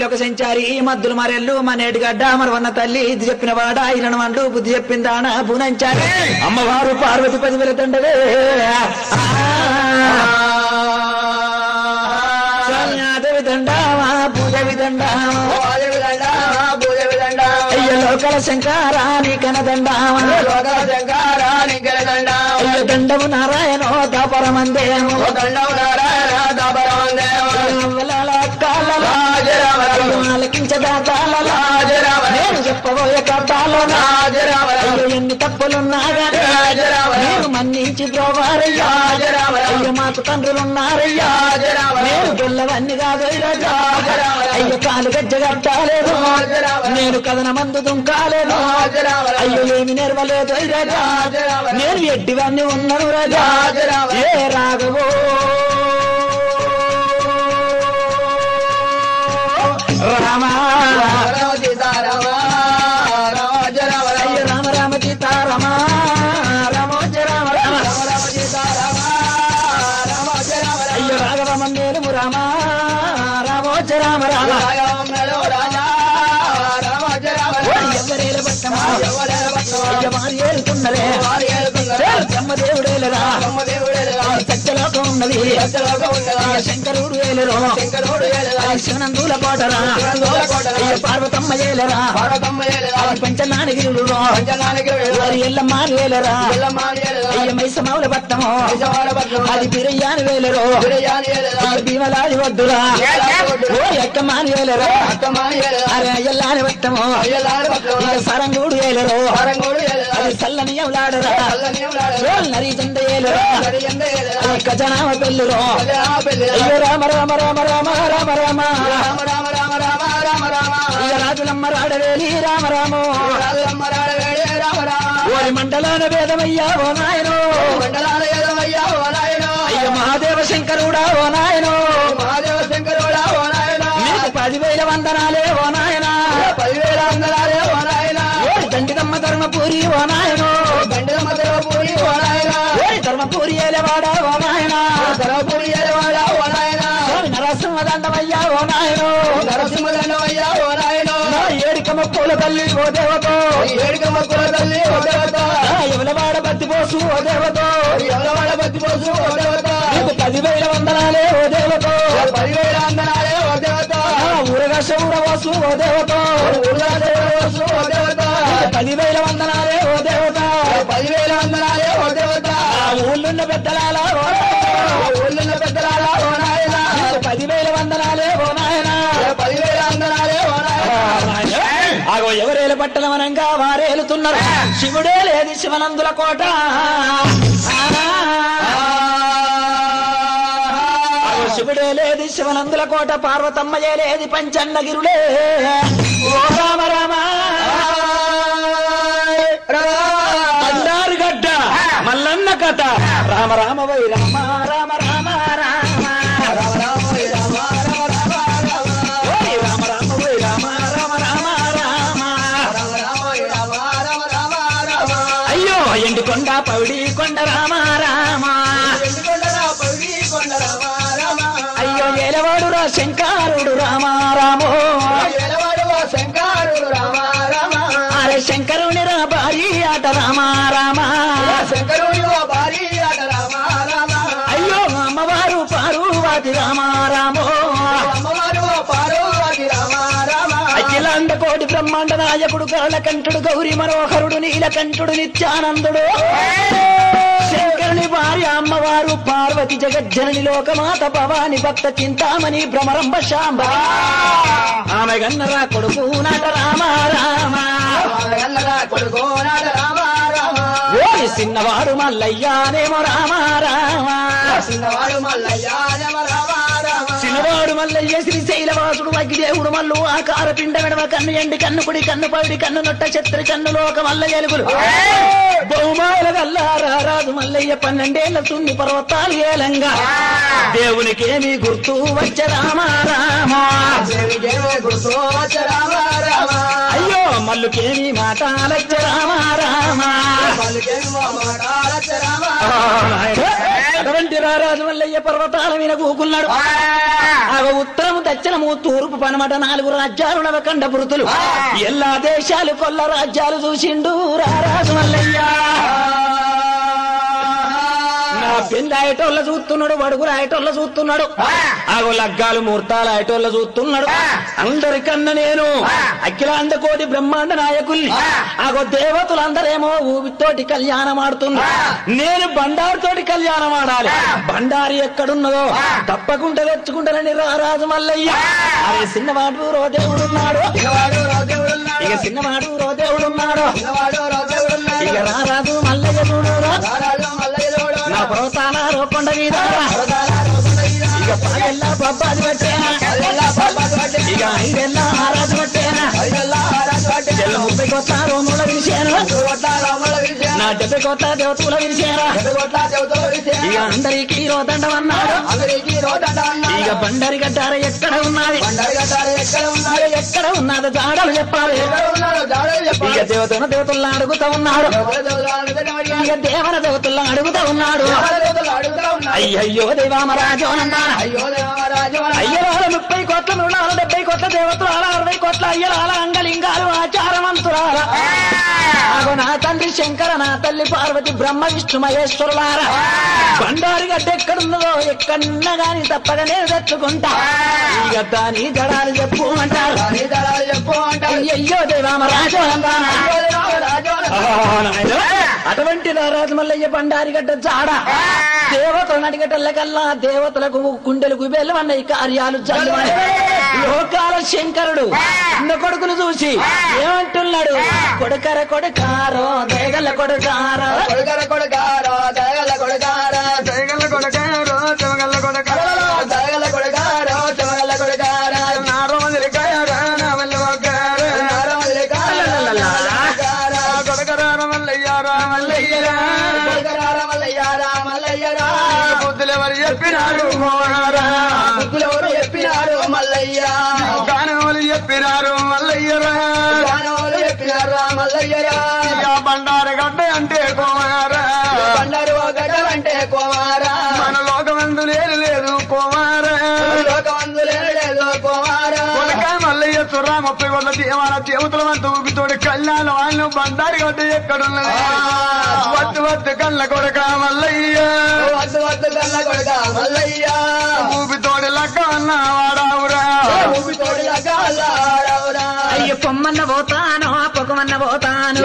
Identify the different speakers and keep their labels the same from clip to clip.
Speaker 1: ఒక సెంచారి ఈ మద్దులు మరెల్లు మనేటి గడ్డ మరవన్న తల్లి ఇది చెప్పిన వాడ ఇరణ వండు బుద్ధి చెప్పిందాన పూనంచారి అమ్మవారు పార్వతి పదివేల తండవే స్వామి దండావా పూజ విదండావా అయ్య లోకల శంకారాని కనదండావా అయ్య దండము నారాయణో దాపరమందేమో నేను చెప్పబోయే కథలో అయ్యో ఎన్ని తప్పులున్నా గాని నేను మన్నించి ద్రోవారయ్యా అయ్యో మాకు తండ్రులున్నారయ్యా నేను గొల్లవన్నీ కాదు అయ్యో కాలు గజ్జ కట్టాలేదు నేను కథన మందు దుంకాలేదు అయ్యో ఏమి నెరవలేదు రాజా నేను ఎడ్డివన్నీ ఉన్నాను రాజా ఏ రాఘవో రామా అయ్యో రామ రామ సీతారామ రామోజ రామ రామ అయ్యో రాఘవమ మేలుము రామ రామోజ రామ రామ ఎవరేల పట్టమా అయ్య వారి ఏలుతున్నలే బ్రహ్మదేవుడేలరా సత్యలోకం ఉన్నది అయ్య శంకరుడు ఏలరు అయ్య శివనందుల కోటరా అయ్య పార్వతమ్మ ఏలరా అయ్య పంచనానగిరుడు వారి ఎల్లమ్మ ఏలరా అయ్య మైసమౌల పట్టము అది బిరయ్యాని వేలరు అయ్య భీమలాది వద్దురా ఓ ఎక్కమాని వేలరా అరే అయ్యల్లాని పట్టము ఇక సరంగూడు ఏలరు అది సల్లని ఎవలాడరా నరి జెండ ఏలరా అది ఖజనామ పెళ్ళురు అయ్యో రామ రామ రామ రామ రామ రామ ఇక రాజులమ్మ రాడవేలి రామ రామో ఓరి మండలాన వేదమయ్యా ఓ నాయనో అయ్య మహాదేవ శంకరుడా ఓ నాయనో నీకు పదివేల వందనాలే ఓ నాయనా
Speaker 2: పదివేల వందలాలే ఓ నాయన
Speaker 1: ఓరి దండిదమ్మ ధర్మపురి ఓ నాయనో
Speaker 2: బండిల మధ్యలో పూరి ఓ నాయన
Speaker 1: ఓరి ధర్మపురి ఏలవాడా ఓ నాయనా
Speaker 2: ధరపూరి ఏలవాడ ఓ నాయన
Speaker 1: స్వామి నరసింహ దండమయ్యా ఓ నాయనో
Speaker 2: నరసింహదండమయ్యా ఓ నాయన
Speaker 1: నా ఏడికమ్మ పూల తల్లి ఓ దేవతో
Speaker 2: ఏడుక మొక్కుల తల్లి ఓ దేవత
Speaker 1: నా ఎవలవాడ బతి పోసు ఓ దేవతో
Speaker 2: ఎవరవాడ బతి పోసు ఓ దేవత
Speaker 1: నీకు పదివేల వందనాలే ఓ దేవతో
Speaker 2: పదివేల అందనాలే ఓ దేవత
Speaker 1: నా ఊరగశ ఊరవాసు ఓ దేవతో
Speaker 2: ఊర్లా దేవత ఓ దేవత
Speaker 1: నీకు పదివేల వందనాలే ఓ దేవత
Speaker 2: పదివేల వందనాలే ఓ దేవత
Speaker 1: ఆ ఊళ్ళున్న పెద్దలాల ఓ దేవత.
Speaker 2: ఊళ్ళున్న పెద్దలారా ఓ నాయన
Speaker 1: నీకు పదివేల వందనాలే ఓ నాయనా
Speaker 2: పదివేల అందనాలే ఓ నాయన
Speaker 1: ఆగో ఎవరేల పట్టణ వనంగా వారేలుతున్నారు శివుడే లేది శివనందుల కోట ఆగో శివుడే లేది శివనందుల కోట పార్వతమ్మయే లేది పంచన్నగిరులే ఓ రామ రామ బండారు గడ్డ మల్లన్న కథ రామ రామ వై రామ రామ రామ రామ ఓయ్ రామ రామ వై రామ రామ రామ రామ అయ్యో ఎండి కొండ పౌడి కొండ రామ రామ అయ్యో ఏలవాడు రా శంకారుడు రామ రామో
Speaker 2: శంకరుడు రామ రామ
Speaker 1: అరే శంకరుని రా భారీ ఆట రామ రామ
Speaker 2: శంకరుడు భారీ ఆట రామ రామ
Speaker 1: అయ్యో అమ్మవారు పారువాది రామ రామో
Speaker 2: అమ్మవారు పార్వతి రామ రామ
Speaker 1: అఖిలాండ కోటి బ్రహ్మాండ నాయకుడు కాళకంఠుడు గౌరి మనోహరుడు నీలకంఠుడు నిత్యానందుడు శంకరుని భార్య అమ్మవారు పార్వతి జగజ్జనని లోకమాత భవాని భక్త చింతామణి భ్రమరంబ శాంబ ఆమె గన్నరా కొడుకు నాట రామ రామ
Speaker 2: ఎల్లరా కొడుకో నాట రామ రామ
Speaker 1: ఓరి సిన్నవాడు మల్లయ్యానేమో రామ రామ
Speaker 2: చిన్నవాడు మల్లయ్య రామ రామ రామ
Speaker 1: చిన్నవాడు మల్లయ్య శ్రీశైలవాసుడు అగ్గిదేవుడు మల్లు ఆకార పిండ విడవ కన్ను ఎండి కన్ను కుడి కన్ను పవిడి కన్ను నొట్ట ఛత్రి కన్ను లోక మల్ల ఎలుగులు బహుమాల గల్లారా రాజు మల్లయ్య పన్నెండేళ్ల సున్ని పర్వతాలు ఏలంగా దేవునికేమి గుర్తు వచ్చ రామ రామ
Speaker 2: దేవికేమో గుర్తు వచ్చ రామ రామ
Speaker 1: అయ్యో మల్లుకేమి మాట లచ్చ రామ రామ
Speaker 2: పలుకేమో మాటాలచ్చ రామ
Speaker 1: అటువంటి రారాజు మల్లయ్య పర్వతాల మీద కూకున్నాడు ఆ ఉత్తరము దక్షిణము తూర్పు పనమట నాలుగు రాజ్యాలు నవకండ పురుతులు ఎల్లా దేశాలు కొల్ల రాజ్యాలు చూసిండు రారాజు మల్లయ్య నా పెళ్లి ఆయటోళ్ళ చూస్తున్నాడు వడుగులు ఆయటోళ్ళ చూస్తున్నాడు ఆగో లగ్గాలు ముహూర్తాలు ఆయటోళ్ళ చూస్తున్నాడు అందరికన్నా నేను అఖిలాండ కోటి బ్రహ్మాండ నాయకుల్ని ఆగో దేవతలందరేమో ఊపితోటి కళ్యాణం ఆడుతున్నా నేను బండారితోటి కళ్యాణం ఆడాలి బండారి ఎక్కడున్నదో తప్పకుండా తెచ్చుకుంటానని రారాజు మల్లయ్య అరే చిన్నవాడు రో దేవుడున్నాడు
Speaker 2: పిల్లవాడు రాజేవుడున్నాడు
Speaker 1: ఇక చిన్నవాడు రో దేవుడున్నాడు
Speaker 2: పిల్లవాడు రాజేవుడున్నాడు
Speaker 1: ఇక రారాజు మల్లయ్య చూడురా
Speaker 2: రారాజు మల్లయ్య దేవుడు
Speaker 1: నా పర్వతాల రోకొండ మీద
Speaker 2: పరదాల రోజున ఈరా.
Speaker 1: ఇక పగెల్లా బొబ్బాది పట్టేనా
Speaker 2: పల్లెల్లా పాపాలు పట్టే.
Speaker 1: ఇక ఐదెల్లా ఆరాజు పట్టేనా
Speaker 2: పైదల్లా ఆరాజు పట్టే.
Speaker 1: చెల్ల ముప్పై కొత్త రోముల విరిచాను
Speaker 2: ఎదుగొట్ల రాముల విరిసే.
Speaker 1: నా డెబ్బై కొత్త దేవతల విరిచారా
Speaker 2: ఎదుగొట్ల దేవతల విరిసే.
Speaker 1: ఇక అందరికి రోదండమన్నాడు
Speaker 2: అందరికీ రోడ్డంట అన్నాడు.
Speaker 1: ఇక బండరి గడ్డార ఎక్కడ ఉన్నది
Speaker 2: బండారి గడ్డాలు ఎక్కడ ఉన్నాడు?
Speaker 1: ఎక్కడ ఉన్నది జాడలు చెప్పాలి
Speaker 2: ఎక్కడ ఉన్నాడు? జాడలు
Speaker 1: ఇక
Speaker 2: చెప్పాలి.
Speaker 1: దేవతల దేవతలను అడుగుతా ఉన్నాడు
Speaker 2: ఎవరి దేవతలు అడుగుతానే మరి.
Speaker 1: ఇక దేవన దేవతలను అడుగుతా ఉన్నాడు
Speaker 2: ఎవరి దేవతలు అడుగుతా ఉన్నాడు.
Speaker 1: అయ్యయ్యో దేవామరాజు అన్నాడు
Speaker 2: అయ్యో దేవరాజు అన్నాడు.
Speaker 1: అయ్యరాల ముప్పై కోట్ల నూడాల డెబ్బై కోట్ల దేవతలు అలా అరవై కోట్ల అయ్యరాల అంగలింగాలు ఆచారవంతురాల ఆగో నా తండ్రి శంకర నా తల్లి పార్వతి బ్రహ్మ విష్ణు మహేశ్వరులార బండారి గడ్డ ఎక్కడున్నదో ఎక్కడున్నా గాని తప్పక నేను తెచ్చుకుంటా ఈ గడ్డ నీ జడాలు చెప్పు అంటారు
Speaker 2: నీ దళాలు చెప్పు అంటాడు.
Speaker 1: అయ్యయ్యో దేవామరాజు అన్నాడు
Speaker 2: అయ్యో దేవరాజు అన్నాడు.
Speaker 1: ఆ, నాయనా. అటువంటి రారాజు మల్లయ్య బండారి గడ్డ జాడ దేవతలు నడిగటల్ల కల్లా దేవతలకు కుండెలకు బెల్లమన్న ఈ కార్యాలు జల్లుమని లోకాల శంకరుడు చిన్న కొడుకును చూసి ఏమంటున్నాడు కొడుకర కొడుకారో దేగల కొడుకారో
Speaker 2: కొడుకర కొడుకారా, దయగల కొడుకారా,
Speaker 3: జయగల్ల కొడకారో చెమగల్ల కొడకారో
Speaker 2: దయగల కొడుకారా, చెమగల కొడుకారా,
Speaker 3: నారో మదిరికాయరా నా వల్ల మొక్కారు
Speaker 2: నారమల్లికారా, నారమల్లికారా,
Speaker 3: కొడకరార మల్లయ్యారా మల్లయ్యరా
Speaker 2: కొడుకరారా మల్లయ్యారా, మల్లయ్యరా.
Speaker 3: బుద్ధులెవరు చెప్పినారు మోహనారా
Speaker 2: బుద్ధులెవరు చెప్పినారు మల్లయ్య
Speaker 3: గానములు చెప్పినారు మల్లయ్యరా
Speaker 2: గానోలు చెప్పినారా మల్లయ్యరా
Speaker 3: ఇక బండారు గడ్డ అంటే కోమారా
Speaker 2: బండారు గడ్డలంటే కుమారా
Speaker 3: మన లోకమందు లేదు లేదు కోమారా
Speaker 2: లోకమందులేదు కుమారా
Speaker 3: కొడకాయ మల్లయ్య చుర్రా ముప్పై కోట్ల దేవాల దేవతల వంత ఊపితోడి కళ్యాణ వాళ్ళు బండారు గడ్డ ఎక్కడున్నది వద్దు వద్దు కళ్ళ కొడక మల్లయ్య
Speaker 2: వద్దు వద్దు కన్న కొడుక మల్లయ్య
Speaker 3: ఊపితోడి లక్క అన్న వాడావురా
Speaker 2: ఊపితోడి లగాలాడవురా
Speaker 1: అయ్య పొమ్మన్న పోతాను పొగమన్న పోతాను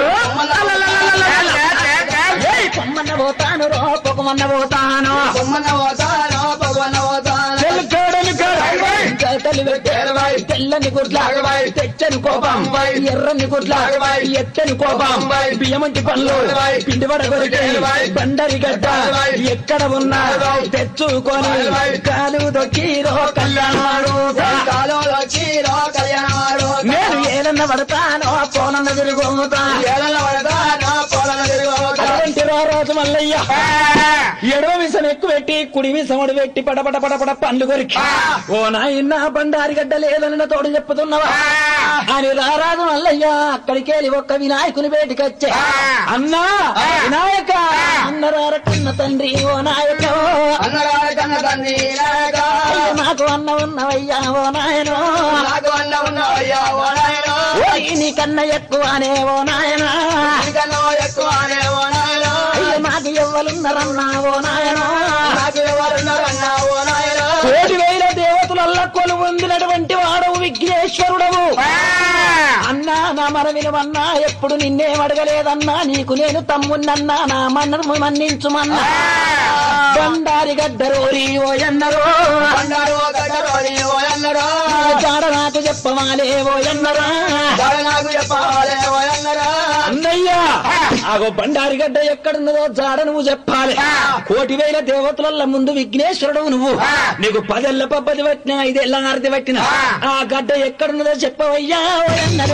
Speaker 1: ఏయ్, పొమ్మన్న పోతాను రో పొగమన్న పోతాను
Speaker 2: బొమ్మన పోతాను పగవన పోతాను
Speaker 1: తెల్లకోడని కోడ తల్లి తెల్లని గుడ్ల తెచ్చని కోపం ఎర్రని గుడ్ల ఎత్తని కోపం బియ్యమంటి పనులు పిండి కొరికే బండరి గడ్డ ఎక్కడ ఉన్నా తెచ్చుకొని కాలు దొక్కిరో కళ్యాణాడు
Speaker 2: కాలంలో చీరో కళ్యాణమాడు
Speaker 1: నేను ఏదన్నా పడతానో పోనన్న తిరుగుతా
Speaker 2: ఏళ్ళ పడతాను పొలం తిరుగుతా
Speaker 1: అటువంటి రోజు మల్లయ్య ఎడవ విషం ఎక్కువ పెట్టి కుడి విషముడు పెట్టి పడపడ పడపడ పండ్లు కొరికి ఓ నాయన బండారి గడ్డ లేదని నా తోడు చెప్పుతున్నావా అని రారాజు మల్లయ్య అక్కడికి వెళ్ళి ఒక్క వినాయకుని బయటికి వచ్చే అన్నా వినాయక అన్నరార కన్న తండ్రి ఓ నాయక
Speaker 2: అన్నగారి కన్న తండ్రి నాయక
Speaker 1: నాకు అన్న ఉన్నవయ్యా ఓ నాయనో
Speaker 2: నాకు అన్న ఉన్నవయ్యా ఓ నాయనా
Speaker 1: ఓయ్ నీ కన్న ఎక్కువనే ఓ నాయనా
Speaker 2: నీకన్నా ఎక్కువనే ఓ నాయనా
Speaker 1: అయ్య మాకు ఎవ్వలున్నారన్నా ఓ నాయనా
Speaker 2: నాకు ఎవరున్నారన్నా ఓ నాయనా
Speaker 1: కోటి వేల దేవతలల్ల కొలు పొందినటువంటి వాడవు విఘ్నేశ్వరుడవు అన్నా నా మన వినవన్నా ఎప్పుడు నిన్నేం అడగలేదన్నా నీకు నేను తమ్మున్నన్నా నా మన్నను మన్నించుమన్నా బండారి గడ్డరోరి ఓ ఎన్నరో
Speaker 2: అన్నారు ఓ గడ్డరోని ఓ అన్నరా
Speaker 1: జాడ నాకు చెప్పవాలే ఓ ఎన్నరా
Speaker 2: దడ నాకు చెప్పాలే ఓ అన్నరా
Speaker 1: అన్నయ్య ఆగో బండారి గడ్డ ఎక్కడున్నదో జాడ నువ్వు చెప్పాలి కోటి వేల దేవతల ముందు విఘ్నేశ్వరుడు నువ్వు నీకు పదెళ్ళ పబ్బది పట్టిన ఐదేళ్ళ ఆరతి పట్టిన ఆ గడ్డ ఎక్కడున్నదో చెప్పవయ్యా ఓ అన్నారు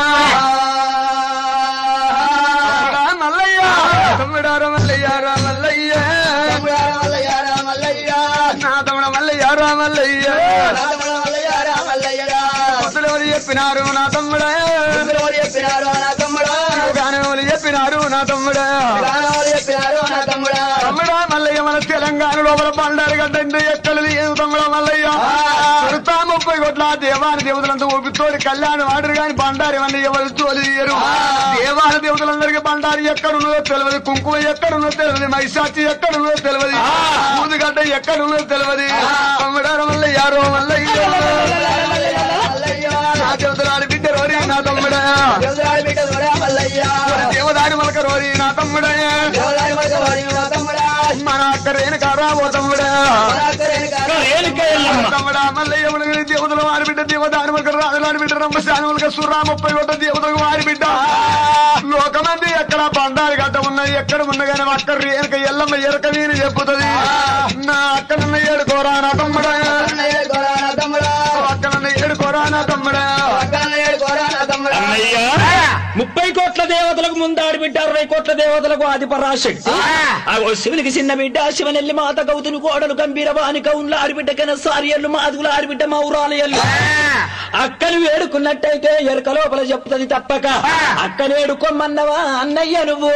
Speaker 3: మల్లయ్య తమ్ముడారా మల్లయ్యారా మల్లయ్య
Speaker 2: తమ్ముడారా మల్లయ్యారా మల్లయ్యా
Speaker 3: నా తమ్ముడ మల్లయ్యారా మల్లయ్య
Speaker 2: నా తమ్ముడా మల్లయ్యారా మల్లయ్యరా
Speaker 3: బుద్ధులెవరు చెప్పినారు నా తమ్ముడే
Speaker 2: ఎవరు చెప్పినా
Speaker 3: నా తమ్ముడా
Speaker 2: ప్రాణాలు చెప్పినారు నా తమ్ముడా
Speaker 3: తమ్ముడా మల్లయ్య మన తెలంగాణ లోపల బండారు గడ్డ ఎక్కడ లేదు తమ్ముడా మల్లయ్య కొడతా ముప్పై కోట్ల దేవాని దేవతలంతా ఊపితోడి కళ్యాణం ఆడరు కాని బండారు ఇవన్నీ ఎవరు తోలియరు దేవాల దేవతలందరికీ బండారు ఎక్కడున్నదో తెలియదు కుంకుమ ఎక్కడున్నదో తెలియదు మైసాచి ఎక్కడున్నదో తెలియదు ముందుగడ్డ ఎక్కడున్నదో తెలియదు తమ్ముడారు మల్లయ్య రో మల్లయ్య
Speaker 2: మల్లయ్య
Speaker 3: నా దేవతలాడి బిడ్డ రోరి నా తమ్ముడా
Speaker 2: దేవుడాడి బిడ్డ దొరా మల్లయ్య
Speaker 3: దేవదాడి మలక రోరి నా తమ్ముడా
Speaker 2: దేవుడాడి మధ్య వాడి నా తమ్ముడా
Speaker 3: మన అక్క రేణుకారా ఓ తమ్ముడా
Speaker 2: పరాకరేని కాదు
Speaker 3: తమ్ముడా మల్లయ్య మునగని దేవతలు వారి బిడ్డ దేవదాని మలక రాజులాడి బిడ్డ రంభశాని మలక సుర్రా ముప్పై కొట్ట దేవతలకు వారి బిడ్డ లోకమంది ఎక్కడ బండారు గడ్డ ఉన్నది ఎక్కడ ఉన్న కానీ అక్క రేణుక ఎల్లమ్మ ఎరక వీని చెప్పుతుంది నా అక్క నన్ను ఏడుకోరా నా తమ్ముడా
Speaker 2: అన్నయ్య గోరా నా తమ్ముడా
Speaker 3: అక్క నన్ను ఏడుకోరా నా తమ్ముడా
Speaker 2: అన్నయ్య గోరా నా తమ్ముడా
Speaker 1: అన్నయ్య ముప్పై కోట్ల దేవతలకు ముందాడి బిడ్డ అరవై కోట్ల దేవతలకు ఆది పరాశక్తి ఆ ఓ శివునికి చిన్న బిడ్డ శివనెల్లి మాత గౌతుని కోడలు గంభీర వాని కౌన్ల ఆడిబిడ్డ కన సారియల్లు మాదుగుల ఆడిబిడ్డ మౌరాలయల్లు అక్కని వేడుకున్నట్టయితే ఎరుక లోపల చెప్తుంది తప్పక అక్కని వేడుకోమన్నవా అన్నయ్య నువ్వు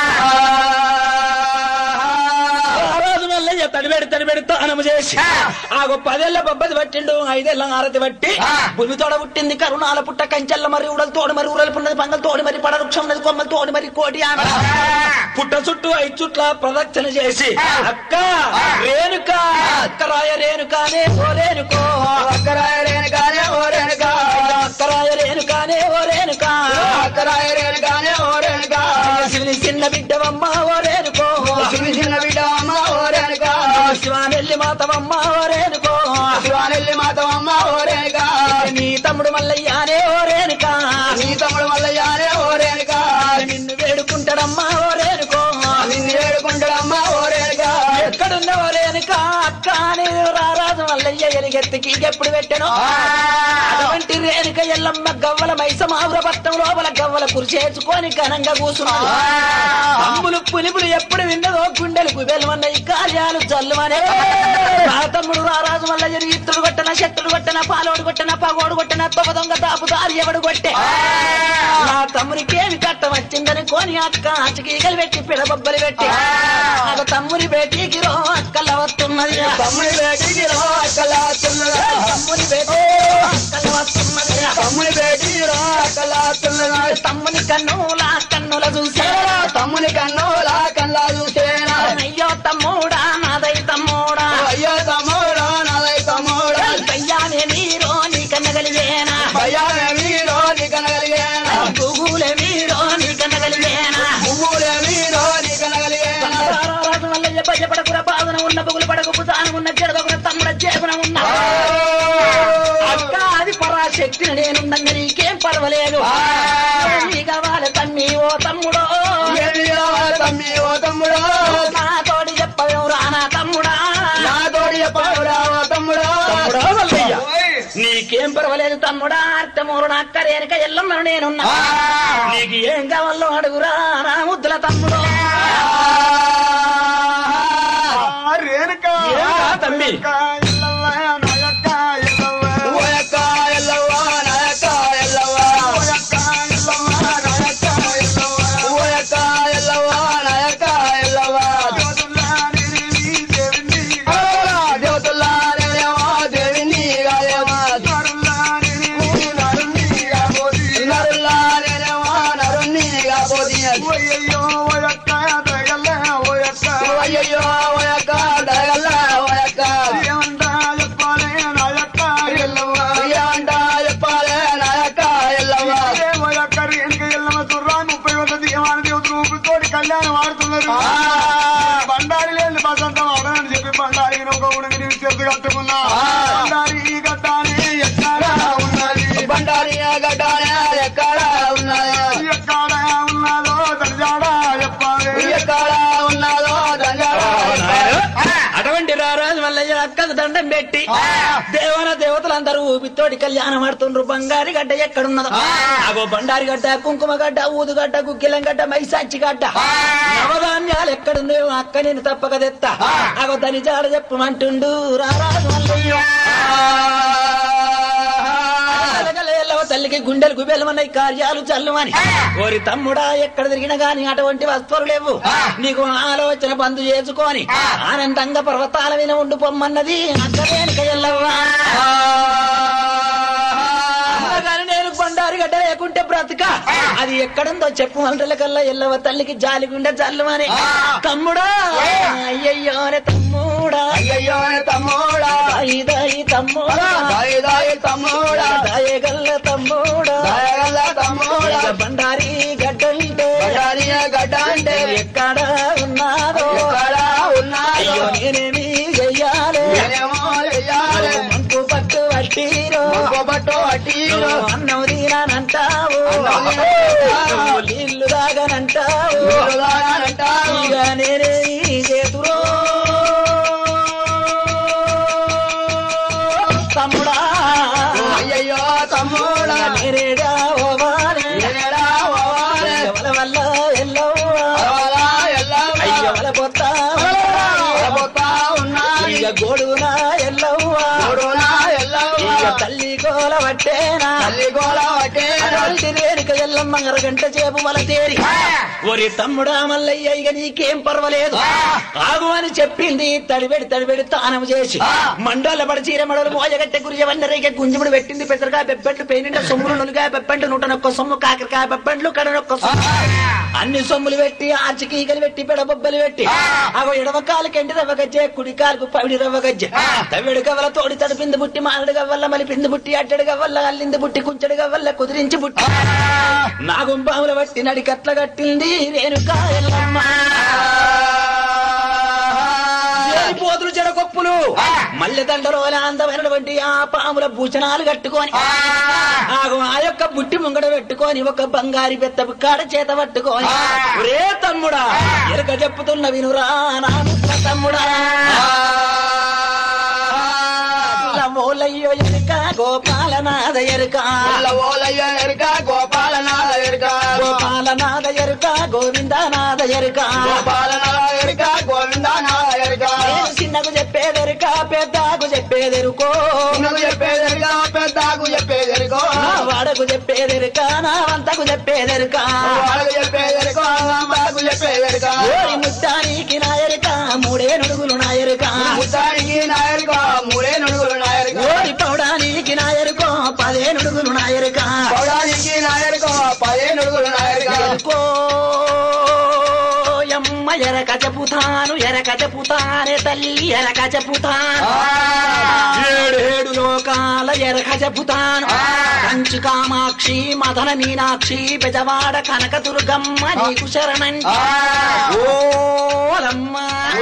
Speaker 1: ఆ రోజు మల్లయ్య తడిబెడి తడిబెడి తానము చేసి ఆ పదేళ్ల బొబ్బది పట్టిండు ఐదేళ్ల ఆరతి పట్టి భూమి తోడ పుట్టింది కరుణాల పుట్ట కంచెల్ల మరి ఉడలు తోడు మరి ఉడలు పున్నది పంగలు తోడి మరి పడ వృక్షం ఉన్నది కొమ్మలు తోడి మరి కోటి ఆమె పుట్ట చుట్టూ ఐదు చుట్ల ప్రదక్షిణ చేసి అక్క రేణుక అక్కరాయ రేణుకానే ఓ రేణుకో
Speaker 2: అక్కరాయ రేణు కానే ఓ రేణు కా
Speaker 1: అక్కరాయ రేణుకానే ఓ రేణుక
Speaker 2: అక్కరాయ రేణు కానే ఓ రేణు కా
Speaker 1: శివుని చిన్న బిడ్డవమ్మ ఓ రేణుకో
Speaker 2: చిన్న చిన్న బిడ్డ అమ్మ ఓ రేణు కా
Speaker 1: శివానెల్లి మాతవమ్మ ఓ రేణుకో
Speaker 2: శివానెల్లి మాతమ్మ ఓ రేణు కా
Speaker 1: నీ తమ్ముడు మల్లయ్యానే ఓ రేణుక
Speaker 2: నీ తమ్ముడు మల్లయ్యానే ఓ రేణు కా
Speaker 1: నిన్ను వేడుకుంటాడమ్మా ఓ రేణుకో
Speaker 2: నిన్ను వేడుకుంటాడమ్మ ఓ రేణు కా
Speaker 1: ఎక్కడున్న ఓ రేణుక అక్క అని రారాజు మల్లయ్య ఎలిగెత్తికి ఎప్పుడు పెట్టాను అటువంటి రేణుక ఎల్లమ్మ గవ్వల మైసమావుర పట్టం లోపల గవ్వల కురిచేసుకొని ఘనంగా కూసున్నాడు అమ్ములు పులిపులు ఎప్పుడు విన్నదో గుండెలు కుబెలమన్న ఈ కార్యాలు జల్లుమనే నా తమ్ముడు రారాజు మల్లయ్య ఇత్తుడు కొట్టన శక్తుడు కొట్టన పాలోడు కొట్టన పగోడు కొట్టన తొగ దొంగ దాపు దారి ఎవడు కొట్టే నా తమ్మునికి ఏమి కట్టం వచ్చిందని కోని అక్క అచ్చకీగలు పెట్టి పిడబొబ్బలు పెట్టి ఒక తమ్ముని బేటీకి రో అక్కల వస్తున్నది
Speaker 2: తమ్ముడి బేటీకి రో అక్కలా తున్నదా
Speaker 1: తమ్ముని బేటీ అక్కల వస్తున్నది
Speaker 2: తమ్ముడి బేటీకి రో అక్కలా తున్నదా
Speaker 1: తమ్ముని కన్నుల కన్నుల చూసా
Speaker 2: తమ్ముని కన్నులా కల్లా చూసేనా
Speaker 1: అయ్యో తమ్ముడా నాదై తమ్ముడా
Speaker 2: అయ్యో తమ్ముడా నాదై తమ్ముడా
Speaker 1: కయ్యానే నీరో నీ కన్నగలిగేనా
Speaker 2: భయాలే మీరో నీ కనగలిగేనా
Speaker 1: పువ్వులే మీరో నీ కన్నగలిగేనా
Speaker 2: పువ్వులే మీరో నీ కనగలిగేనా
Speaker 1: రారాజు మల్లయ్య భయపడకుర బాధన ఉన్న బుగులు పడకు పుతానం ఉన్న జడదకున తమ్ముడ చేపన ఉన్న అక్క అది పరాశక్తిని నేనుందంగా నీకేం పర్వాలేదు నీ కావాలి తమ్మి ఓ తమ్ముడో
Speaker 2: ఏమి కావాలి తమ్మి ఓ తమ్ముడో
Speaker 1: నా తోడి చెప్పవేం రానా తమ్ముడా
Speaker 2: నా తోడి చెప్పావురా ఓ తమ్ముడో
Speaker 1: తమ్ముడా మల్లయ్య నీకేం పర్వాలేదు తమ్ముడా అర్థమూరు నా అక్క రేణుక ఎల్లమ్మను నేనున్నా నీకు ఏం కావాలో అడుగురా నా ముద్దుల తమ్ముడు
Speaker 3: రేణుక
Speaker 1: ఏరా తమ్మి?
Speaker 3: ఎల్లవ్వ, నాయక్క ఎల్లవ్వ.
Speaker 2: ఓ యక్క ఎల్లవ్వ నా యక్క ఎల్లవ్వ
Speaker 3: నాయక్క ఎల్లవ్వ, నాయక్క ఎల్లవ్వ.
Speaker 2: ఓ యక్క ఎల్లవ్వ నా యక్క ఎల్లవ్వ
Speaker 3: జ్యోతుల్లా నిలివి దేవుని,
Speaker 2: దేవతల్లా నేనేమో దేవిని గాదేమో
Speaker 3: నరుల్లా నిలివి నరుని కాబోది.
Speaker 2: నరుల్లా నేనేమో నరుణ్ణి కాబోది
Speaker 3: ఓయ్యయ్యో, ఓయక్క తగలే, ఓయక్క.
Speaker 2: అయ్యయ్యో ఓ యక్క దగల్లా ఓ యక్క
Speaker 3: ఏమంటా చెప్పాలే, నాయక్క ఎల్లవ్వ.
Speaker 2: ఏమంట చెప్పాలే నా యక్క ఎల్లవ్వ
Speaker 3: ఏ ఓయక్క రేణుక ఎల్లమ్మ దుర్రా ముప్పై వంద దేవాన దేవతలు ఊపిరితోటి కళ్యాణం ఆడుతున్నారు బండారి లేని బసంతం అవడని చెప్పి బండారి ఒక ఉడగని చేతి కట్టుకున్నా బండారి ఈ గడ్డాని ఎక్కడ ఉన్నది
Speaker 2: బండారి గడ్డానే ఎక్కడ ఉన్నది
Speaker 3: ఎక్కడ ఉన్నదో దర్జాడా చెప్పాలి
Speaker 2: ఎక్కడ ఉన్నదో దండారా
Speaker 1: అటువంటి రారాజు మల్లయ్య అక్కకు దండం పెట్టి దేవన దేవతలందరూ ఊపితోటి కళ్యాణం ఆడుతుండ్రు బంగారి గడ్డ ఎక్కడున్నదో అగో బండారి గడ్డ కుంకుమ గడ్డ ఊదుగడ్డ గుగ్గిలం గడ్డ మైసాచి గడ్డ నవధాన్యాలు ఎక్కడున్నాయో అక్క నేను తప్పక తెత్తా అగో దాని జాడ చెప్పమంటుండు రారాజు మల్లయ్య ఎలగల ఎల్లవ తల్లికి గుండెలు గుబెలమన్నాయి కార్యాలు చల్లుమని ఓరి తమ్ముడా ఎక్కడ తిరిగినా గాని అటువంటి వస్తువులు లేవు నీకు ఆలోచన బంధు చేసుకొని ఆనందంగా పర్వతాల మీద ఉండు పొమ్మన్నది అక్కడేనుక ఎల్లవ్వా కానీ నేను బండారు గడ్డ లేకుంటే బ్రతక అది ఎక్కడుందో చెప్పు మంటల కల్లా ఎల్లవ తల్లికి జాలి గుండె చల్లుమని తమ్ముడా అయ్యయ్యో రే తమ్ముడా
Speaker 2: అయ్యయ్యో తమ్ముడా
Speaker 1: దాయి దాయి తమ్ముడా
Speaker 2: దాయి దాయి తమ్ముడా
Speaker 1: దాయగల్ల తమ్ముడా
Speaker 2: దయగల తమ్ముడా
Speaker 1: ఇక బండారి గడ్డంటే
Speaker 2: బండారి గడ్డ అంటే
Speaker 1: ఎక్కడ ఉన్నాదో
Speaker 2: ఎక్కడ ఉన్నాదో
Speaker 1: అయ్యో నేనేమి చెయ్యాలి
Speaker 2: నేనేమో చెయ్యాలి
Speaker 1: మంకు పట్టు వట్టిరో
Speaker 2: ఇంకోబట్టు అట్టిలో
Speaker 1: అన్నం తినానంటావు
Speaker 2: అన్నం తినానంటావు.
Speaker 1: నీళ్లు తాగనంటావు
Speaker 2: నీళ్ళుదానంటావు.
Speaker 1: ఇక నేనే చేతురో తమ్ముడా
Speaker 2: అయ్యయ్యో తమ్ముడా
Speaker 1: ఇక నేనేగా ఓవాలే.
Speaker 2: నేనేడా పోవాలి?
Speaker 1: ఎవల వల్ల ఎల్లవ్వా
Speaker 2: అలా ఎల్లవ్వ.
Speaker 1: అయ్యవల పొత్తా
Speaker 2: పోతా ఉన్నాయి.
Speaker 1: ఇక గోడునా ఎల్లవ్వా
Speaker 2: గోడునా ఎల్లవ్వ.
Speaker 1: ఇక తల్లి గోల పట్టేనా
Speaker 2: తల్లి గోల పట్టేనా.
Speaker 1: అటువంటి రేణుక ఎల్లమ్మ అరగంట చేపు వల తేరి ఒరి తమ్ముడా మల్లయ్య ఇక నీకేం పర్వాలేదు ఆగు అని చెప్పింది తడిబెడి తడిబెడి తానం చేసి మండోల పడి చీర మడలు మోజగట్టె గురి వన్నరేక గుంజుముడు పెట్టింది పెద్దగా పెప్పంట్లు పేనిండ సొమ్ములు నులుగా పెప్పంట్లు నూట నొక్క సొమ్ము కాకరకాయ పెప్పంట్లు కడనొక్క సొమ్ము అన్ని సొమ్ములు పెట్టి ఆచికీకలు పెట్టి పెడబొబ్బలు పెట్టి అగో ఎడమ కాలుకి ఎండి రవ్వ గజ్జె కుడి కాలుకు పవిడి రవ్వ గజ్జె తవిడి గవ్వల తోడి తడిపింది బుట్టి మారడు గవ్వల్ల మలిపింది బుట్టి అట్టడి గవ్వల్ల అల్లింది బుట్టి కుంచెడు గవ్వల్ల కుదిరించి బుట్టి నాగుంపాముల బట్టి నడికట్ల కట్టింది రేణుకా ఎల్లమ్మ పోతులు చెడకొప్పులు మల్లె దండరోల అందమైనటువంటి ఆ పాముల భూషణాలు కట్టుకొని ఆగు ఆ యొక్క బుట్టి ముంగడ పెట్టుకొని ఒక బంగారి బెత్తపు కాడ చేత పట్టుకొని రే తమ్ముడా ఎరక చెప్పుతున్న వినురా నా ముద్ర తమ్ముడా ఓలయ్యో ఎరుక గోపాలనాథ ఎరుక
Speaker 2: పుల్ల ఓలయ్య ఎరుక గోపాలనాథ ఎరుక
Speaker 1: గోపాలనాథ ఎరుక గోవిందనాథ ఎరుక
Speaker 2: గోపాలనాథ ఎరుక గోవిందనాథ ఎరుక
Speaker 1: నేను చిన్నకు చెప్పేదెరుక పెద్దకు చెప్పేదెరుకో
Speaker 2: చిన్నకు చెప్పేదెరుక పెద్దకు చెప్పేదెరుకో
Speaker 1: నా వాడకు చెప్పేదెరుక నా వంతకు చెప్పేదెరుక
Speaker 2: వాళ్ళకు చెప్పేదెరుక అమ్మకు చెప్పేదెరుక
Speaker 1: ఓరి ముత్తానికి నా ఎరుక మూడే నుడుగులు నా ఎరుక
Speaker 2: ముత్తానికి నా ఎరుక మూడే నుడుగులు నా ఎరుక
Speaker 1: ఓరి పౌడానికి నా ఎరుకో పదే నుడుగులు నా ఎరుక
Speaker 2: పౌడానికి నా ఎరుక పదే నుడుగులు నా ఎరుక
Speaker 1: ఎరుకో యమ్మ ఎరక చెపుతాను ఎరక చెపుతానే తల్లి ఎరక చెపుతాను ఏడేడు లోకాల ఎరక చెబుతాను కంచు కామాక్షి మదన మీనాక్షి బెజవాడ కనక దుర్గమ్మ నీకు శరణంటి ఓలమ్మ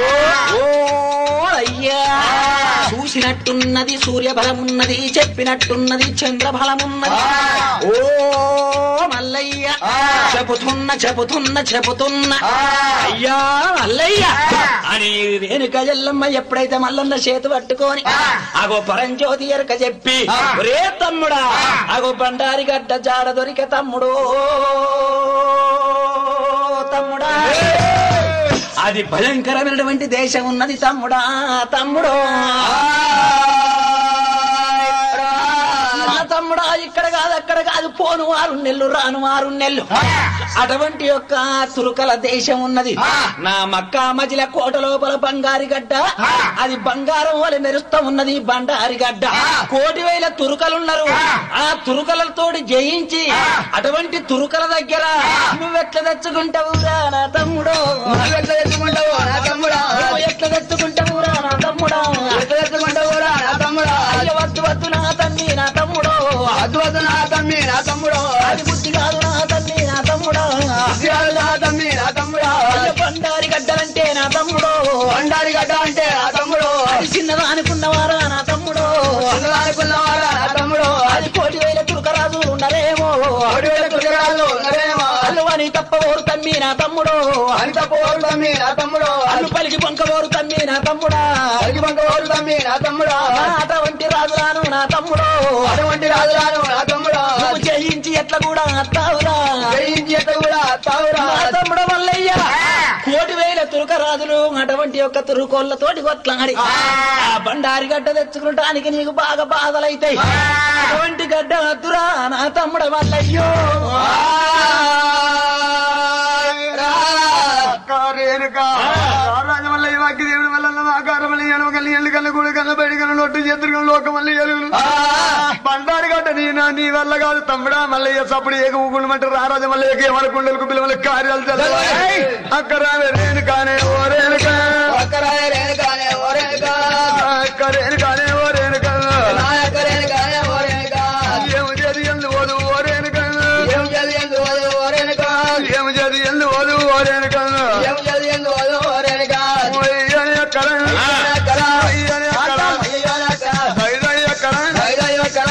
Speaker 1: ఓలయ్యా చూసినట్టున్నది సూర్య బలమున్నది చెప్పినట్టున్నది చంద్ర బలమున్నది ఓ మల్లయ్య చెబుతున్న చెబుతున్న చెబుతున్న అయ్యా మల్లయ్య అని రేణుక ఎల్లమ్మ ఎప్పుడైతే మల్లన్న చేతు పట్టుకొని అగో పరంజ్యోతి ఎరక చెప్పి రే తమ్ముడా అగో బండారి గడ్డ జాడ దొరిక తమ్ముడు తమ్ముడా అది భయంకరమైనటువంటి దేశం ఉన్నది తమ్ముడా తమ్ముడు నా తమ్ముడా ఇక్కడ కాదు అక్కడ కాదు పోను ఆరు నెల్లు రాను ఆరు నెల్లు అటువంటి యొక్క తురుకల దేశం ఉన్నది నా మక్కా మజిల కోట లోపల బంగారి గడ్డ అది బంగారం వల్ల మెరుస్తా ఉన్నది బండారి గడ్డ కోటి వేల తురుకలున్నారు ఆ తురుకలతోటి జయించి అటువంటి తురుకల దగ్గర నువ్వెట్లా తెచ్చుకుంటావురా నా తమ్ముడు
Speaker 2: నువ్వు ఎట్లా తెచ్చుకుంటావు నా తమ్ముడా
Speaker 1: నువ్వు ఎట్లా తెచ్చుకుంటావురా నా తమ్ముడా
Speaker 2: ఎట్లా తెచ్చుకుంటావురా నా తమ్ముడా
Speaker 1: అయ్య వద్దు వద్దు నా తల్లి నా తమ్ముడు
Speaker 2: అద్దు వద్దు నా తమ్మి నా తమ్ముడు
Speaker 1: అది బుద్ధి కాదు నా తల్లి నా తమ్ముడు
Speaker 2: అద్దు నా తమ్మి నా తమ్ముడా
Speaker 1: అయ్య బండారి గడ్డలంటే నా తమ్ముడు
Speaker 2: బండారి గడ్డ అంటే నా తమ్ముడు
Speaker 1: అది చిన్నదా అనుకున్నవారా నా తమ్ముడు
Speaker 2: అనుకున్నవారా నా తమ్ముడు
Speaker 1: అది కోటి వేల తురుకరాజు ఉండరేమో
Speaker 2: కోటి వేల కుర్రాళ్ళు ఉన్నారేమో
Speaker 1: అల్లు అని తప్పవోరు తమ్మి నా తమ్ముడు
Speaker 2: అంత పోరు తమ్మి నా తమ్ముడు
Speaker 1: అల్లు పలికి పొంకవోరు తమ్మి నా తమ్ముడా
Speaker 2: అడిగి పంక పోరు తమ్మి నా తమ్ముడు
Speaker 1: నా అటువంటి రాజురాను నా తమ్ముడు
Speaker 2: అటువంటి రాజురాను నా తమ్ముడు
Speaker 1: నువ్వు జయించి ఎట్లా కూడా అత్తావురా
Speaker 2: జయించి ఎట్ట కూడా తావురా
Speaker 1: నా తమ్ముడు మల్లయ్య కోటి వేల తురుకరాజులు అటువంటి యొక్క తురుకోళ్లతోటి కొట్లాడి ఆ బండారి గడ్డ తెచ్చుకుంటానికి నీకు బాగా బాధలైతాయి అటువంటి గడ్డ వద్దురా నా తమ్ముడ వల్లయ్యో
Speaker 3: రాజమల్లయ్య వాక్య దేవుడి వల్ల ఆకారం వల్ల ఎనవ కల్లి ఎల్లు కల్ల కూడా కల్ల బయట కల్ల నొట్టు చేతులు కల్ల లోకం వల్ల ఎలుగులు బండారు గడ్డ నీ నా నీ వల్ల కాదు తమ్ముడా మల్లయ్య సప్పుడు ఏక ఊగులు మంటారు రారాజ మల్లయ్యకి ఏమన కుండలకు పిల్లల కార్యాలు చదవాలి అక్కడ రేణు కానే ఓ రేణుక
Speaker 2: ఒక్కరాయ రేణుకానే ఓ రేణుక.
Speaker 3: అక్క రేణు కానే ఓ రేణుక
Speaker 2: నాయక రేణుకానే ఓ రేణుక.
Speaker 3: ఏమి చేది ఎందు ఓదు ఓ రేణుక
Speaker 2: ఏం చదివింది ఓదు ఓ రేణుక.
Speaker 3: ఏమి చేది ఎందు ఓదు ఓ రేణుక
Speaker 2: ఏం చదివింది ఓదు ఓ రేణుక.
Speaker 3: అయ్యని అక్కడ
Speaker 2: అక్కడ.
Speaker 3: అయ్యని అక్కడ
Speaker 2: అయ్యయ్యో అక్కడ.
Speaker 3: ఐదని అక్కడ
Speaker 2: ఐదయ్యో అక్కడ.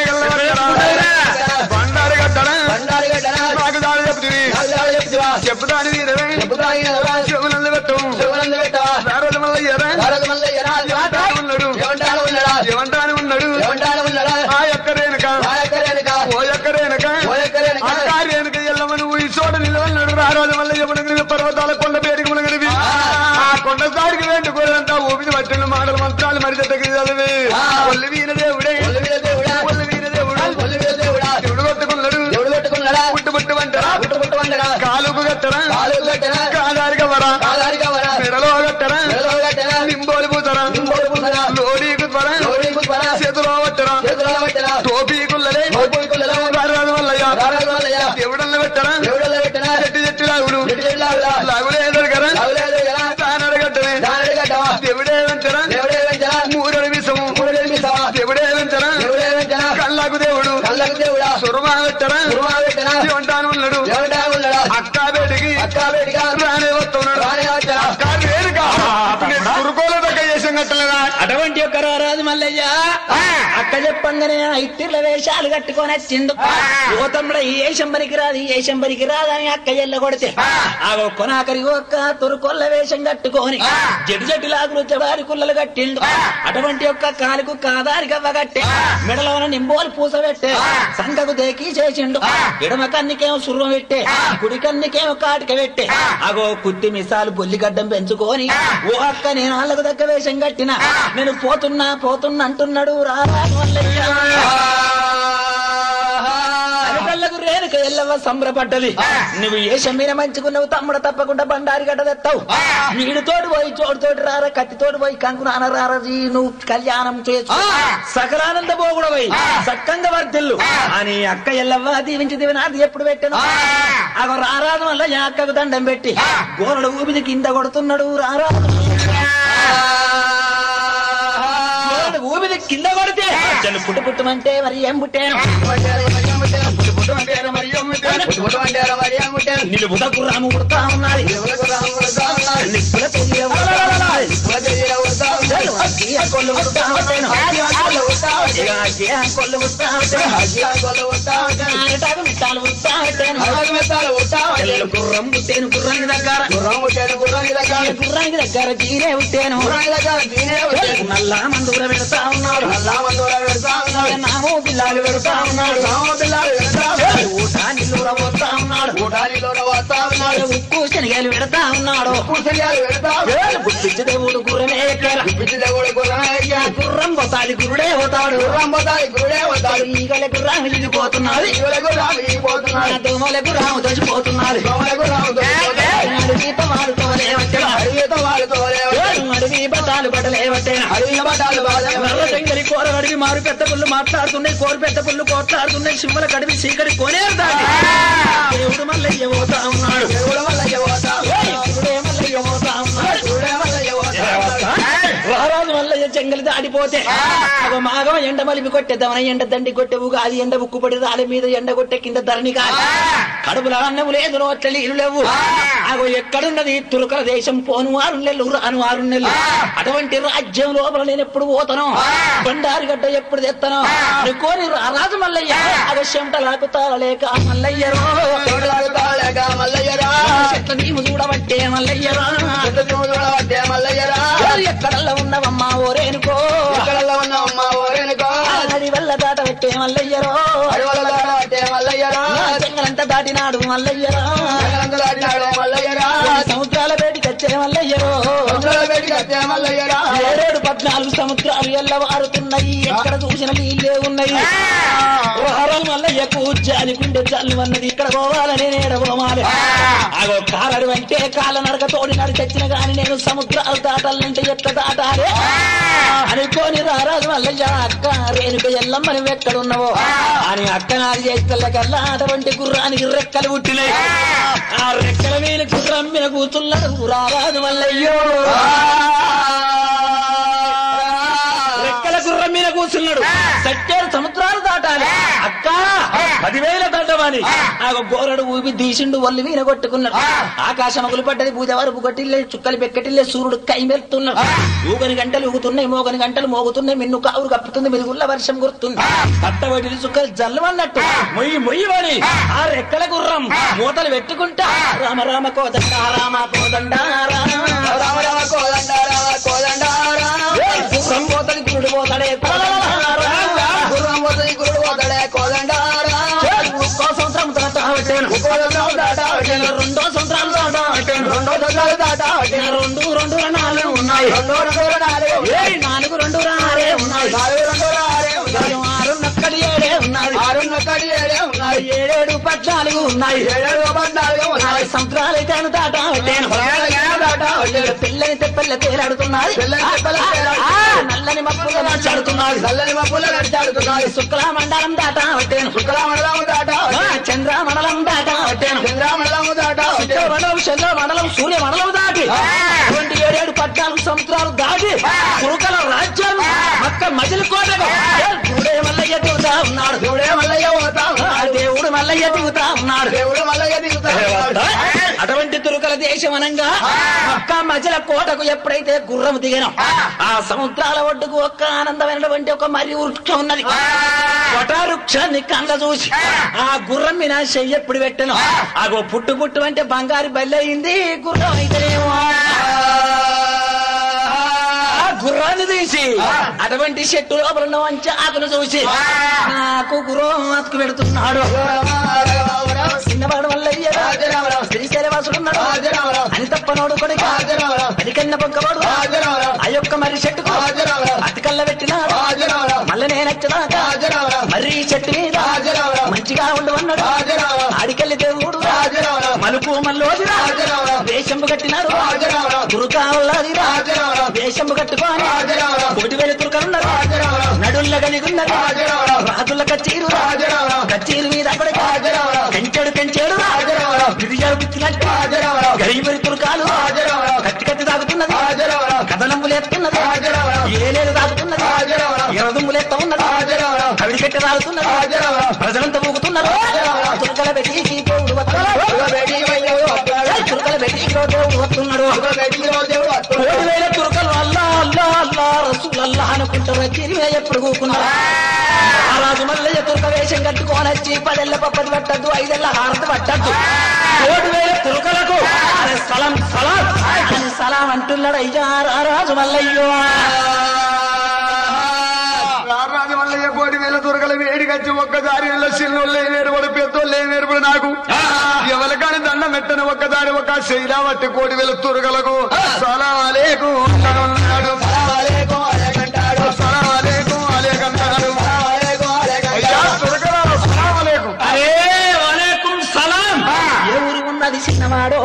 Speaker 3: బండారు కట్టడా
Speaker 2: బండారి గడ్డన.
Speaker 3: నాకు దాడి చెప్తుంది
Speaker 2: నాలుగు చెప్తివా.
Speaker 3: చెప్పుదాని వీరవే
Speaker 2: చెప్పుతా ఈయనవా.
Speaker 3: చెవులందు పెట్టు
Speaker 2: శివనందు పెట్టవా.
Speaker 3: నారద మల్లయ్యరా
Speaker 2: భారత మల్లయ్య రా.
Speaker 3: ఏమంటాను ఉన్నాడు
Speaker 2: ఏమంటాడు ఉన్నాడా?
Speaker 3: ఏమంటాను ఉన్నాడు
Speaker 2: ఏమంటాడు ఉన్నాడా?
Speaker 3: ఆ యొక్క రేణుక
Speaker 2: నాయక రేణుక.
Speaker 3: ఓ యొక్క రేణుక
Speaker 2: ఓ యొక్క రేణుక.
Speaker 3: అక్కా రేణుక ఎల్లమ్మ నువ్వు ఈ చోట నిలవన్నాడు రారాజు మల్లయ్య మునగని పర్వతాల కొండ పేరుకి మునగనివి ఆ కొండ సాడికి వేண்டுకోలేదంతా ఊపిది పట్టిన మాటలు మంత్రాలు మరి చెట్టకి చదివి ఒల్లి వీర దేవుడే
Speaker 2: ఒళ్ళు మీద దేవుడా.
Speaker 3: ఒల్లి వీర దేవుడు
Speaker 2: ఒళ్ళు మీద దేవుడా.
Speaker 3: దేవుడు కొట్టుకున్నాడు
Speaker 2: దేవుడు పెట్టుకున్నాడా?
Speaker 3: పుట్టు పుట్టు వంటరా
Speaker 2: పుట్టు పుట్టు వండరా.
Speaker 3: కాలుకు కట్టరా
Speaker 2: కాలు కట్టరా.
Speaker 3: కాదారిక వరా
Speaker 2: కాదారిగా వరా.
Speaker 3: మెడలో కట్టరా
Speaker 2: మెడలో కట్టరా.
Speaker 3: నింబోలు పూతరా
Speaker 2: నింబోలు పూతరా.
Speaker 3: లోడీకు త్వర
Speaker 2: లోడీకు త్వర.
Speaker 3: చేతిలో పట్టరా
Speaker 2: చేతులలో పెట్టరా.
Speaker 3: టోపీకుల్లలే
Speaker 2: మోపుకులలో.
Speaker 3: రారాజు మల్లయ్య
Speaker 2: రారాజు మల్లయ్య.
Speaker 3: దేవుడల్ల పెట్టరా
Speaker 2: దేవుడల్లో పెట్టరా.
Speaker 3: చెట్టు చెట్టు లాగుడు
Speaker 2: చెట్టు చెట్టు లాగుడా.
Speaker 3: లాగులే ఎదురుగరా
Speaker 2: లాగులేదు కదా.
Speaker 3: తానడగట్టనే
Speaker 2: దానిని కట్టవా.
Speaker 3: దేవుడే వెంటరా
Speaker 2: దేవుడే వెంచరా.
Speaker 3: మూరడి విషము
Speaker 2: మూడు నిర్మిస్తావా.
Speaker 3: దేవుడే వెంటరా
Speaker 2: దేవుడే వెంచరా.
Speaker 3: కళ్ళకు దేవుడు
Speaker 2: కళ్ళకు దేవుడా.
Speaker 3: సురమా పెట్టరా
Speaker 2: కురుమా పెట్టరా.
Speaker 3: ఏమంటాను ఉన్నాడు
Speaker 2: ఎవడా ఉన్నాడా?
Speaker 3: అక్క బేటికి
Speaker 2: అక్క వేడిగా.
Speaker 3: రానే వస్తున్నాడు
Speaker 2: రానే వచ్చరా.
Speaker 3: అక్క వేరుగా కురుకోల దగ్గర చేసాం కట్టలేదా
Speaker 1: అటువంటి యొక్క రారాజు మల్లయ్య అక్క చెప్పంగానే ఇట్టిర్ల వేషాలు కట్టుకొని వచ్చిండు ఓ తమ్ముడ ఈ ఏషం పనికి రాదు ఈ ఏషం పనికి రాదని అక్క ఎల్ల కొడితే ఆ కొనాకరి ఒక్క తురుకొల్ల వేషం కట్టుకొని జడ్డు జడ్డు లాగులు జడారి కుల్లలు కట్టిండు అటువంటి యొక్క కాలుకు కాదారి గవ్వ కట్టే మెడలోన నింబోలు పూస పెట్టే సంకకు దేకి చేసిండు ఎడమ కన్నికేమో సుర్రం పెట్టే కుడి కన్నికేమో కాటిక పెట్టే అగో కుట్టి మిసాలు బొల్లిగడ్డం పెంచుకొని ఓ అక్క నేను వాళ్ళకు దగ్గర వేషం కట్టిన నేను పోతున్నా పోతున్నా అంటున్నాడు రారాజు మల్లయ్య కళ్ళకు రేణుక ఎల్లవ సంబరపడ్డది నువ్వు ఏ షమీన మంచుకున్నావు తమ్ముడు తప్పకుండా బండారి గడ్డ తెస్తావు నీడు తోడు పోయి చోటు తోటి రారా కత్తి తోడు పోయి కంకు నాన్న రారజీ నువ్వు కళ్యాణం చేయొచ్చు సకలానంద పోయి సక్కంగా వర్ధిల్లు అని అక్క ఎల్లవ్వ దీవించి దివినాది ఎప్పుడు పెట్టాను అగో రారాజు వల్ల ఈ అక్కకు దండం పెట్టి గోరడు ఊపిది కింద కొడుతున్నాడు రారాజు గోరడు ఊపిది కింద కొడితే చెల్లు పుట్టు పుట్టమంటే మరి ఏం పుట్టాను పుట్టు పుట్టమంటే మరి ఏం పుట్టాను
Speaker 2: పుట్టు వండారా మరి ఏం పుట్టారు?
Speaker 1: నిన్ను బుధకు రాము పుడతా ఉన్నది
Speaker 2: ఎవరికి రాము కొడతా ఉన్నారు.
Speaker 1: నిప్పుల తొలి ఉన్నది.
Speaker 2: పుట్టు తీర కొడతా ఉన్నారు.
Speaker 1: అగ్గి కొల్లు పుడతా ఉంటాను
Speaker 2: కొల్లు కొడతా ఉంటాను.
Speaker 1: ఇక అగ్గి కొల్లు పుడతా ఉంటాను
Speaker 2: అగ్గియా కొల్లు కొడతా ఉంటాను.
Speaker 1: ఆరటాకు మిట్టాలు పుడతా ఉంటాను
Speaker 2: అలాగే మెత్తాలు కొడతా ఉంటాను.
Speaker 1: చెల్లెలు గుర్రం పుట్టేను గుర్రానికి దగ్గర
Speaker 2: గుర్రం పుట్టాను, గుర్రానికి దగ్గర.
Speaker 1: గుర్రానికి దగ్గర జీనే పుట్టాను
Speaker 2: గుర్రానికి దగ్గర దీనే పుట్టాను.
Speaker 1: నల్లా మందుర పెడతా ఉన్నాడు
Speaker 2: నల్లా మందోడ పెడతా ఉన్నాడు.
Speaker 1: నామో పిల్లాలు పెడతా ఉన్నాడు
Speaker 2: రామ పిల్లాడు పెడతా ఉన్నాడు.
Speaker 1: ఊటా నిల్లుర పోతా ఉన్నాడు
Speaker 2: గుడారిలోన వస్తా ఉన్నాడు.
Speaker 1: ఉక్కు శనగలు పెడతా ఉన్నాడు
Speaker 2: పూసలియాలు పెడతా ఉన్నాడు.
Speaker 1: గుప్పించి దేవుడు గుర్రమే ఎక్కాల
Speaker 2: పిచ్చి దేవుడు గుర్రమే ఎక్కాడు.
Speaker 1: గుర్రం పోతాది గురుడే పోతాడు
Speaker 2: గుర్రం పోతాడు, గురుడే పోతాడు.
Speaker 1: ఈగలకు రాము వెళ్ళిపోతున్నది
Speaker 2: శివులకు రాము ఈగిపోతున్నాడు.
Speaker 1: దోమలకు రాము దోచిపోతున్నది
Speaker 2: దోమలకు రాము దొరికిపోతున్నాడు.
Speaker 1: అడవి వాడుతో లేవట్టేనా
Speaker 2: అడిగితే వాళ్ళతో లేవు.
Speaker 1: అడవి బట్టాలు బట్టలేవట్టేనా
Speaker 2: అడిగిన బట్టాలు బాగా
Speaker 1: నల్ల చెంగలి కూర అడిగి మారు పెద్ద పుల్లు మాట్లాడుతున్నాయి కోరు పెద్ద పుల్లు కోట్లాడుతున్నాయి సింహల కడివి చీకటి కొనేరుతాది దేవుడు మల్లయ్య పోతా ఉన్నాడు
Speaker 2: దేవుడు వల్ల పోతా
Speaker 1: దేవుడే మల్లయ్య పోతా ఉన్నాడు
Speaker 2: దేవుడే వల్ల పోతా
Speaker 1: రారాజు మల్లయ్య చెంగలి దాడిపోతే ఒక మాగం ఎండ మలిపి కొట్టేద్దామని ఎండ దండి కొట్టే ఉగాది ఎండ ఉక్కుపడి రాలి మీద ఎండ కొట్టే కింద ధరణి కాదు కడుపులో అన్నము లేదు నోట్ల నీళ్ళు లేవు అగో ఎక్కడున్నది తురుకల దేశం పోను ఆరు నెలలు రాను ఆరు నెలలు అటువంటి రాజ్యం లోపల నేను ఎప్పుడు పోతాను బండారు గడ్డ ఎప్పుడు తెస్తాను అనుకోని రారాజు మల్లయ్య అగో చెమట లాకుతాలేక మల్లయ్యరో
Speaker 2: తోటలాగుతాలేక మల్లయ్యరా
Speaker 1: చెట్ల నీవు చూడబట్టే మల్లయ్యరా
Speaker 2: చెట్టు చూడబట్టే మల్లయ్యరా
Speaker 1: ఎక్కడల్లా ఉన్నవమ్మా ఓరేనుకో
Speaker 2: ఎక్కడల్లో ఉన్న అమ్మ ఓరేనుకో
Speaker 1: నడి వల్ల దాట పెట్టే మల్లయ్యరో
Speaker 2: అడవుల దాడబట్టే మల్లయ్యరా
Speaker 1: చెంగలంతా దాటినాడు మల్లయ్యరా
Speaker 2: జగనంత దాటినాడు మల్లయ్యరా
Speaker 1: సముద్రాల వేడికి వచ్చే మల్లయ్య పద్నాలుగు సముద్రాలు ఎల్లవారుతున్నాయి ఎక్కడ చూసిన నీళ్ళే ఉన్నాయి వారాలు మల్లయ్యకు జాలికుండే జల్లు అన్నది ఇక్కడ పోవాలని నేడ పోవాలి అగో కాలడు అంటే కాళ్ళ నరక తోడి నడి చచ్చిన గాని నేను సముద్రాలు దాటాలంటే ఎట్లా దాటాలి అనుకోని రారాజు మల్లయ్య అక్క రేణుక ఎల్లమ్మని ఎక్కడున్నావో అని అక్క నాది చేస్తలకల్లా అటువంటి గుర్రానికి రెక్కలు పుట్టినాయి ఆ రెక్కల మీద గుర్రం మీద కూతున్నాడు రారాజు మల్లయ్యో రెక్కల గుర్రం మీద కూర్చున్నాడు సత్యాలు సముద్రాలు దాటాలి అక్క పదివేల దండమని ఆ గోరడు ఊపి తీసిండు వల్లి వీన కొట్టుకున్నాడు ఆకాశం అగులు పడ్డది పూజ వరపు కొట్టిల్లే చుక్కలు పెక్కటిల్లే సూర్యుడు కైమెలుతున్నాడు ఊగని గంటలు ఊగుతున్నాయి మోగని గంటలు మోగుతున్నాయి మిన్ను కావురు కప్పుతుంది మిరుగుల్ల వర్షం కురుతుంది పట్టబడి చుక్కలు జల్లమన్నట్టు మొయ్యి మొయ్యమని ఆ రెక్కల గుర్రం మూతలు పెట్టుకుంటా రామ రామ కోదండ రామ కోదండ రామ
Speaker 2: రామ రామ కోదండ రామ కోదండ రామ
Speaker 1: గుర్రం పోతది గురుడు పోతాడే
Speaker 2: గుర్రం పోతుంది గురుడు పోతాడే కోదండ రామ
Speaker 1: ఒక్కో సంవత్సరం తర్వాత పెట్టాను
Speaker 2: కోదండం దాటా వచ్చాను.
Speaker 1: రెండో సంవత్సరం తర్వాత పెట్టాను
Speaker 2: రెండో సంవత్సరాలు దాటా వచ్చాను.
Speaker 1: రెండు రెండు నాలుగు ఉన్నాయి
Speaker 2: రెండో రెండో నాలుగు
Speaker 1: ఏయ్, నాలుగు రెండు ఆరే ఉన్నాయి
Speaker 2: నాలుగు రెండో ఆరే ఉన్నాయి
Speaker 1: ఆరు నక్కడి ఏడే ఉన్నాయి
Speaker 2: ఆరు నక్కడి ఏడే ఉన్నాయి
Speaker 1: ఏడేడు పద్నాలుగు ఉన్నాయి
Speaker 2: ఏడు పద్నాలుగు ఉన్నాయి
Speaker 1: నాలుగు సంవత్సరాలు అయితే దాటా పెట్టాను
Speaker 2: పద్నాలుగు దాటా వచ్చాను.
Speaker 1: పిల్లని తెప్పల్ల తేలాడుతున్నది
Speaker 2: పిల్లని తెప్పల తేలాడుతున్నది.
Speaker 1: ఆ, నల్లని మప్పులు నడిచాడుతున్నది
Speaker 2: చల్లని మబ్బులు నడిచాడుతున్నాయి
Speaker 1: శుక్ల మండలం దాటా పెట్టాను
Speaker 2: శుక్రమండలం దాటా
Speaker 1: ఆ,
Speaker 2: వచ్చాను.
Speaker 1: చంద్ర మండలం దాటా పెట్టాను
Speaker 2: చంద్రమండలం దాటా
Speaker 1: శుక్ర
Speaker 2: వచ్చాను.
Speaker 1: మండలం చంద్ర మండలం సూర్య మండలం దాటి ట్వంటీ ఏడేడు పద్నాలుగు సంవత్సరాలు దాటి కురుకల రాజ్యం మక్క మజిలి కోటకు దేవుడే మల్లయ్య దిగుతా ఉన్నాడు
Speaker 2: దేవుడే మల్లయ్య పోతా
Speaker 1: ఆ,
Speaker 2: ఉన్నాడు.
Speaker 1: దేవుడు మల్లయ్య దిగుతా ఉన్నాడు
Speaker 2: దేవుడు మల్లయ్య దిగుతా ఉన్నాడు.
Speaker 1: అటువంటి తురుకల దేశం అనంగా మక్క మధ్యల కోటకు ఎప్పుడైతే గుర్రం దిగినాం ఆ సముద్రాల ఒడ్డుకు ఒక్క ఆనందమైనటువంటి ఒక మరి వృక్షం ఉన్నది వృక్షాన్ని కండ చూసి ఆ గుర్రం మీద చెయ్యి ఎప్పుడు పెట్టను ఆగో పుట్టు పుట్టు అంటే బంగారు బల్లి అయింది గుర్రం అయితేనేమో ఆ గుర్రాన్ని తీసి అటువంటి చెట్టు లోపల ఉన్న మంచి ఆకును చూసి నాకు గుర్రం అతుకు పెడుతున్నాడు చిన్నవాడు వల్ల శ్రీశైలవాసుడున్నాడు అని తప్పనోడు కొడుక అది కన్న పొక్కవాడు ఆ యొక్క మరి చెట్టుకు అతికల్ల పెట్టినాడు మళ్ళీ నేను వచ్చినాక మరి ఈ చెట్టు మీద మంచిగా ఉండవన్నాడు ఆడికెళ్ళి దేవుడు మలుపు మల్లోదిరా వేషంపు కట్టినాడు దుర్గావులాదిరా వేషంపు కట్టుకొని కోటి వేల తురుకలున్నారు నడుల్ల కలిగున్నారు రాజుల కచ్చీరు కచ్చీరు మీద కొడుక కంచెడు కంచెడు గిరిజాలు పిచ్చినట్టు గరీబరి తురుకాలు కత్తి కత్తి తాగుతున్నది కథనంబులు ఎత్తున్నది ఏలేలు తాగుతున్నది ఎరదుంబులు ఎత్త ఉన్నది కవిడి కట్టి తాగుతున్నది ప్రజలంతా ఊగుతున్నారు తురుకల పెట్టి దేవుడు వస్తున్నాడు తురుకల పెట్టి దేవుడు వస్తున్నాడు కోటి వేల తురకలు అల్లా అల్లా అల్లా రసూల్ అల్లా అనుకుంటారు తిరిగి ఎప్పుడు కూకున్నారు ఆ రాజు మల్లయ్య తురక వేషం కట్టుకొని వచ్చి పదెళ్ళ పప్పది పట్టద్దు ఐదేళ్ల హారతి పట్టద్దు కోటి వేల తురకలకు అరే సలాం సలాం అని సలాం అంటున్నాడు అయ్యా రా రాజు మల్లయ్యో
Speaker 3: రారాజు మల్లయ్య కోటి వేల దొరకల వేడి కచ్చి ఒక్కసారి చిన్నోళ్ళే నేర్పడు పెద్దోళ్ళే నేర్పడు నాకు ఎవరికాని దండం పెట్టని ఒక్కసారి ఒక శైలా వట్టి కోటి వేల తురగలకు సలాలేకు అంటాడు సలాలేకు అలేకంటాడు అయ్యా తురగలాలు సలాలేకు
Speaker 1: అరే వాలేకుం సలాం ఏ ఊరు ఉన్నది చిన్నవాడో